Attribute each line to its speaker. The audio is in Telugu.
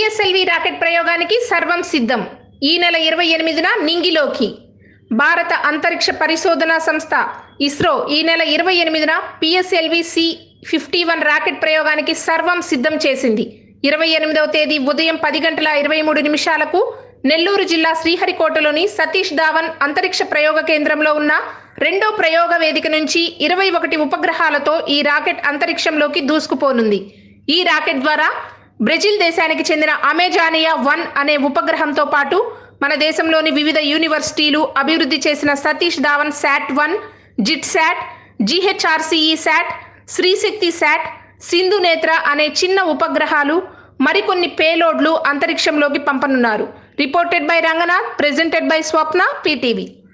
Speaker 1: పిఎస్ఎల్వి రాకెట్ ప్రయోగానికి సర్వం సిద్ధం ఈ నెల ఇరవై ఎనిమిదిన నింగిలోకి భారత అంతరిక్ష పరిశోధనా సంస్థ ఇస్రో ఈ నెల ఇరవై ఎనిమిదిన PSLV C fifty one rocket ప్రయోగానికి సర్వం సిద్ధం చేసింది ఇరవై ఎనిమిదవ తేదీ ఉదయం పది గంటల ఇరవై మూడు నిమిషాలకు నెల్లూరు జిల్లా శ్రీహరికోటలోని సతీష్ ధావన్ అంతరిక్ష ప్రయోగ కేంద్రంలో ఉన్న రెండో ప్రయోగ వేదిక నుంచి ఇరవై ఒకటి ఉపగ్రహాలతో ఈ రాకెట్ అంతరిక్షంలోకి దూసుకుపోనుంది ఈ రాకెట్ ద్వారా బ్రెజిల్ దేశానికి చెందిన అమెజానియా వన్ అనే ఉపగ్రహంతో పాటు మన దేశంలోని వివిధ యూనివర్సిటీలు అభివృద్ధి చేసిన సతీష్ ధావన్ శాట్ వన్ జిట్ sat GHRCE sat Sri Shakti sat Sindhu Netra అనే చిన్న ఉపగ్రహాలు మరికొన్ని పేలోడ్లు అంతరిక్షంలోకి పంపనున్నారు reported by Ranganath presented by Swapna PTV